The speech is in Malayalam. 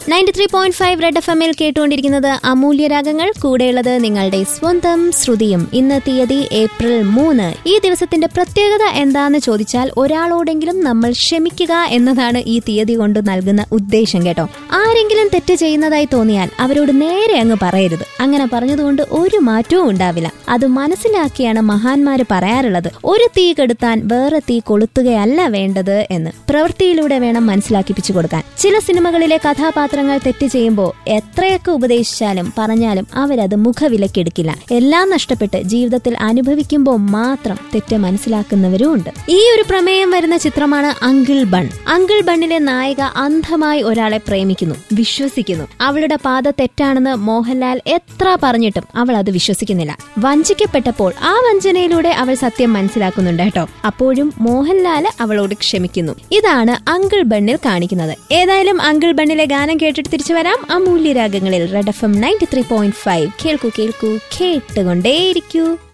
ninety three point five red F എമ്മിൽ കേട്ടുകൊണ്ടിരിക്കുന്നത് അമൂല്യ രാഗങ്ങൾ കൂടെയുള്ളത് നിങ്ങളുടെ സ്വന്തം ശ്രുതിയും ഇന്ന് തീയതി ഏപ്രിൽ മൂന്ന് ഈ ദിവസത്തിന്റെ പ്രത്യേകത എന്താന്ന് ചോദിച്ചാൽ ഒരാളോടെങ്കിലും നമ്മൾ ക്ഷമിക്കുക എന്നതാണ് ഈ തീയതി കൊണ്ട് നൽകുന്ന ഉദ്ദേശം കേട്ടോ ആരെങ്കിലും തെറ്റ് ചെയ്യുന്നതായി തോന്നിയാൽ അവരോട് നേരെ അങ്ങ് പറയരുത് അങ്ങനെ പറഞ്ഞതുകൊണ്ട് ഒരു മാറ്റവും ഉണ്ടാവില്ല അത് മനസ്സിലാക്കിയാണ് മഹാന്മാര് പറയാറുള്ളത് ഒരു തീ കെടുത്താൻ വേറെ തീ കൊളുത്തുകയല്ല വേണ്ടത് എന്ന് പ്രവൃത്തിയിലൂടെ വേണം മനസ്സിലാക്കിപ്പിച്ചു കൊടുക്കാൻ ചില സിനിമകളിലെ കഥാപാത്രങ്ങൾ തെറ്റ് ചെയ്യുമ്പോൾ എത്രയൊക്കെ ഉപദേശിച്ചാലും പറഞ്ഞാലും അവരത് മുഖവിലക്കെടുക്കില്ല എല്ലാം നഷ്ടപ്പെട്ട് ജീവിതത്തിൽ അനുഭവിക്കുമ്പോൾ മാത്രം തെറ്റ് മനസ്സിലാക്കുന്നവരും ഉണ്ട് ഈ ഒരു പ്രമേയം വരുന്ന ചിത്രമാണ് അങ്കിൾ ബൺ അങ്കിൾ ബണ്ണിലെ നായിക അന്ധമായി ഒരാളെ പ്രേമിക്കുന്നു വിശ്വസിക്കുന്നു അവളുടെ പാത തെറ്റാണെന്ന് മോഹൻലാൽ എത്ര പറഞ്ഞിട്ടും അവൾ അത് വിശ്വസിക്കുന്നില്ല വഞ്ചിക്കപ്പെട്ടപ്പോൾ ആ വഞ്ചനയിലൂടെ അവൾ സത്യം മനസ്സിലാക്കുന്നുണ്ട് കേട്ടോ അപ്പോഴും മോഹൻലാൽ അവളോട് ക്ഷമിക്കുന്നു ഇതാണ് അങ്കിൾ ബണ്ണിൽ കാണിക്കുന്നത് ഏതായാലും അങ്കിൾ ബണ്ണിലെ ഗാനം കേട്ടിട്ട് തിരിച്ചു വരാം അമൂല്യ രാഗങ്ങളിൽ red F M ninety three point five കേൾക്കൂ കേൾക്കൂ കേട്ടുകൊണ്ടേയിരിക്കൂ